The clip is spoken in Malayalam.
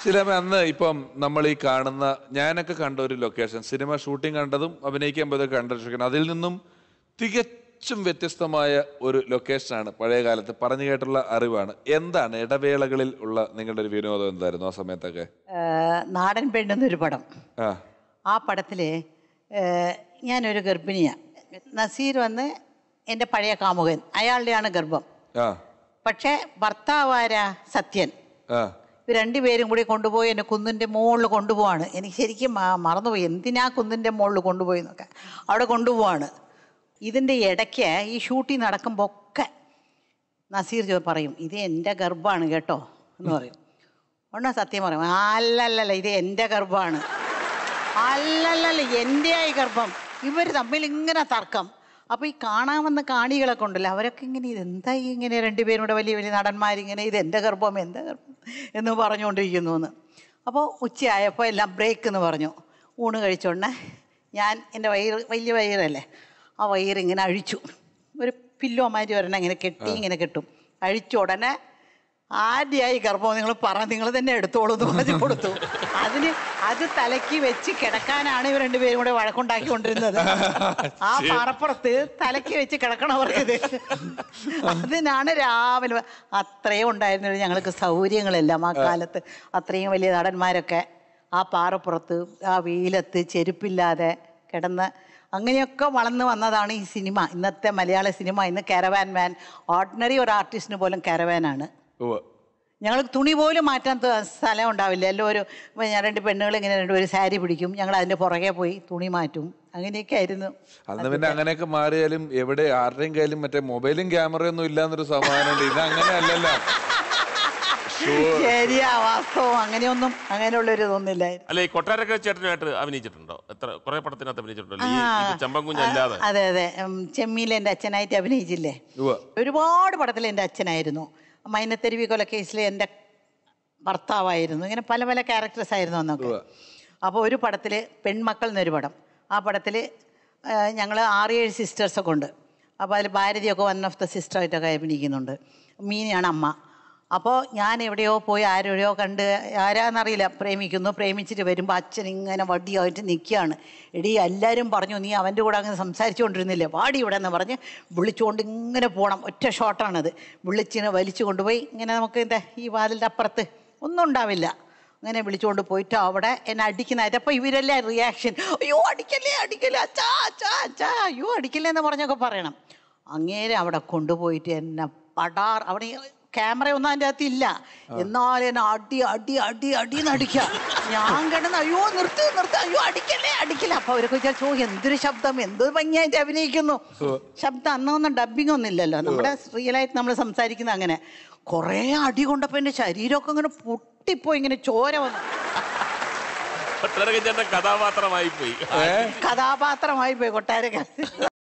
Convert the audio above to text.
സിനിമ അന്ന് ഇപ്പം നമ്മൾ ഈ കാണുന്ന ഞാനൊക്കെ കണ്ട ഒരു ലൊക്കേഷൻ സിനിമ ഷൂട്ടിംഗ് കണ്ടതും അഭിനയിക്കാൻ പോയതൊക്കെ കണ്ട ലൊക്കേഷൻ അതിൽ നിന്നും തികച്ചും വ്യത്യസ്തമായ ഒരു ലൊക്കേഷനാണ് പഴയ കാലത്ത് പറഞ്ഞു കേട്ടുള്ള അറിവാണ് എന്താണ് ഇടവേളകളിൽ ഉള്ള നിങ്ങളുടെ ഒരു വിനോദം എന്തായിരുന്നു ആ സമയത്തൊക്കെ ഏഹ് നാടൻ പെണ്ണെന്നൊരു പടം ആ ആ പടത്തിൽ ഞാനൊരു ഗർഭിണിയാണ് നസീർ വന്ന് എൻ്റെ പഴയ കാമുകൻ അയാളുടെയാണ് ഗർഭം ആ പക്ഷേ ഭർത്താവാരാ സത്യൻ ആ ഇവർ രണ്ടുപേരും കൂടി കൊണ്ടുപോയി എന്നെ കുന്നിൻ്റെ മുകളിൽ കൊണ്ടുപോവാണ് എനിക്ക് ശരിക്കും മ- മറന്നുപോയി എന്തിനാ കുന്നിൻ്റെ മുകളിൽ കൊണ്ടുപോയി എന്നൊക്കെ അവിടെ കൊണ്ടുപോവാണ് ഇതിൻ്റെ ഇടയ്ക്ക് ഈ ഷൂട്ടിംഗ് നടക്കുമ്പോൾ ഒക്കെ നസീർ ജോ പറയും ഇത് എൻ്റെ ഗർഭമാണ് കേട്ടോ എന്ന് പറയും ഉണ്ടോ സത്യം പറയും അല്ലല്ലല്ല ഇത് എൻ്റെ ഗർഭമാണ് അല്ലല്ലല്ല എൻ്റെയായി ഗർഭം ഇവർ തമ്മിൽ ഇങ്ങനെ തർക്കം അപ്പോൾ ഈ കാണാമെന്ന കാണികളൊക്കെ ഉണ്ടല്ലോ അവരൊക്കെ ഇങ്ങനെ ഇതെന്താ ഈ ഇങ്ങനെ രണ്ടുപേരും കൂടെ വലിയ വലിയ നടന്മാരിങ്ങനെ ഇത് എൻ്റെ ഗർഭം എൻ്റെ ഗർഭം എന്ന് പറഞ്ഞുകൊണ്ടിരിക്കുന്നു എന്ന് അപ്പോൾ ഉച്ചയായപ്പോൾ എല്ലാം ബ്രേക്ക് എന്ന് പറഞ്ഞു ഊണ് കഴിച്ചോണ്ടേ ഞാൻ എൻ്റെ വയറ് വലിയ വയറല്ലേ ആ വയറ് ഇങ്ങനെ അഴിച്ചു ഒരു പില്ലോ മാതിരി ഒരെണ്ണം ഇങ്ങനെ കെട്ടി ഇങ്ങനെ കെട്ടും അഴിച്ച ഉടനെ ആദ്യമായി ഗർഭം നിങ്ങൾ പറ നിങ്ങൾ തന്നെ എടുത്തോളൂ എന്ന് പറഞ്ഞു കൊടുത്തു അതിന് അത് തലയ്ക്ക് വെച്ച് കിടക്കാനാണ് ഇവർ രണ്ടുപേരും കൂടെ വഴക്കുണ്ടാക്കിക്കൊണ്ടിരുന്നത് ആ പാറപ്പുറത്ത് തലയ്ക്ക് വെച്ച് കിടക്കണം പറഞ്ഞത് അതിനാണ് രാവിലെ അത്രയും ഉണ്ടായിരുന്നുള്ളൂ ഞങ്ങൾക്ക് സൗകര്യങ്ങളെല്ലാം ആ കാലത്ത് അത്രയും വലിയ നടന്മാരൊക്കെ ആ പാറപ്പുറത്ത് ആ വെയിലത്ത് ചെരുപ്പില്ലാതെ കിടന്ന് അങ്ങനെയൊക്കെ വളർന്നു വന്നതാണ് ഈ സിനിമ ഇന്നത്തെ മലയാള സിനിമ ഇന്ന് കാരവാൻ മാൻ ഓർഡിനറി ഒരു ആർട്ടിസ്റ്റിന് പോലും കാരവാനാണ് ഉവ്വ്. ഞങ്ങൾ തുണി പോലും മാറ്റാൻ ത- സ്ഥലം ഉണ്ടാവില്ല എല്ലാം ഒരു ഇപ്പൊ ഞാൻ രണ്ട് പെണ്ണുങ്ങൾ ഇങ്ങനെ രണ്ടുപേരും സാരി പിടിക്കും ഞങ്ങൾ അതിൻ്റെ പുറകെ പോയി തുണി മാറ്റും അങ്ങനെയൊക്കെ ആയിരുന്നു അന്ന് പിന്നെ അങ്ങനെയൊക്കെ മാറിയാലും എവിടെ ആരുടെയും കയ്യിലും മറ്റേ മൊബൈലും ക്യാമറയൊന്നും ഇല്ലാന്നൊരു സമാധാനമുണ്ട് ഇത് അങ്ങനെ അല്ലല്ലോ ശരിയാ വാസ്തവം അങ്ങനെയൊന്നും അങ്ങനെയുള്ളൊരു ഇതൊന്നുമില്ലായിരുന്നു അല്ല ഈ കൊട്ടാരക്ക ചേട്ടനുമായിട്ട് അഭിനയിച്ചിട്ടുണ്ടോ എത്ര കുറെ പടത്തിനകത്ത് അഭിനയിച്ചിട്ടുണ്ടല്ലോ ഈ ഇത് ചമ്പൻകുഞ്ഞല്ലാതെ അതെ അതെ ഉം, ചെമ്മീൽ എൻ്റെ അച്ഛനായിട്ട് അഭിനയിച്ചില്ലേ ഉവ്വ്. ഒരുപാട് പടത്തിൽ എൻ്റെ അച്ഛനായിരുന്നു മൈനത്തെരുവി കൊലക്കേസിൽ എൻ്റെ ഭർത്താവായിരുന്നു ഇങ്ങനെ പല പല ക്യാരക്ടേഴ്സ് ആയിരുന്നു അന്നൊക്കെ അപ്പോൾ ഒരു പടത്തിൽ പെൺമക്കൾ എന്നൊരു പടം ആ പടത്തിൽ ഞങ്ങൾ ആറേഴ് സിസ്റ്റേഴ്സൊക്കെ ഉണ്ട് അപ്പോൾ അതിൽ ഭാരതിയൊക്കെ വൺ ഓഫ് ദ സിസ്റ്ററായിട്ടൊക്കെ അഭിനയിക്കുന്നുണ്ട് മീനയാണ് അമ്മ അപ്പോൾ ഞാൻ എവിടെയോ പോയി ആരെവിടെയോ കണ്ട് ആരാന്നറിയില്ല പ്രേമിക്കുന്നു പ്രേമിച്ചിട്ട് വരുമ്പോൾ അച്ഛൻ ഇങ്ങനെ വടിയായിട്ട് നിൽക്കുകയാണ് എടീ എല്ലാവരും പറഞ്ഞു നീ അവൻ്റെ കൂടെ അങ്ങനെ സംസാരിച്ചുകൊണ്ടിരുന്നില്ലേ വാടി ഇവിടെ എന്ന് പറഞ്ഞ് വിളിച്ചുകൊണ്ട് ഇങ്ങനെ പോകണം ഒറ്റ ഷോട്ടാണത് വിളിച്ചിങ്ങനെ വലിച്ചു കൊണ്ടുപോയി ഇങ്ങനെ നമുക്ക് എന്താ ഈ വാതിലിൻ്റെ അപ്പുറത്ത് ഒന്നും ഉണ്ടാവില്ല അങ്ങനെ വിളിച്ചുകൊണ്ട് പോയിട്ട് അവിടെ എന്നെ അടിക്കുന്നതായിട്ട് അപ്പോൾ ഇവരെല്ലാം റിയാക്ഷൻ അയ്യോ അടിക്കല്ലേ അടിക്കല്ലേ അച്ഛാ അച്ഛാ അച്ഛാ അയ്യോ അടിക്കല്ലേ എന്ന് പറഞ്ഞൊക്കെ പറയണം അങ്ങേരെ അവിടെ കൊണ്ടുപോയിട്ട് എന്നെ പടാർ അവിടെ ക്യാമറ ഒന്നും അതിൻ്റെ അകത്ത് ഇല്ല എന്നാലും എന്നെ അടി അടി അടി അടി നടിക്കുക ഞാൻ കിടന്ന് അയ്യോ നിർത്ത് നിർത്ത് അയ്യോ അടിക്കല്ലേ അടിക്കല്ലേ അപ്പൊ അവരൊക്കെ വിചാരിച്ചു "ഓ, എന്തൊരു ശബ്ദം എന്തൊരു ഭംഗിയായിട്ട് അഭിനയിക്കുന്നു ശബ്ദം അന്നൊന്നും ഡബിങ് ഒന്നും ഇല്ലല്ലോ നമ്മുടെ റിയലായിട്ട് നമ്മൾ സംസാരിക്കുന്ന അങ്ങനെ കുറേ അടി കൊണ്ടപ്പോൾ എൻ്റെ ശരീരമൊക്കെ ഇങ്ങനെ പൊട്ടിപ്പോയി ഇങ്ങനെ ചോര വന്നു കൊട്ടാരക്ക ചേട്ടൻ കഥാപാത്രമായി പോയി കഥാപാത്രമായി പോയി കൊട്ടാരക്കാരൻ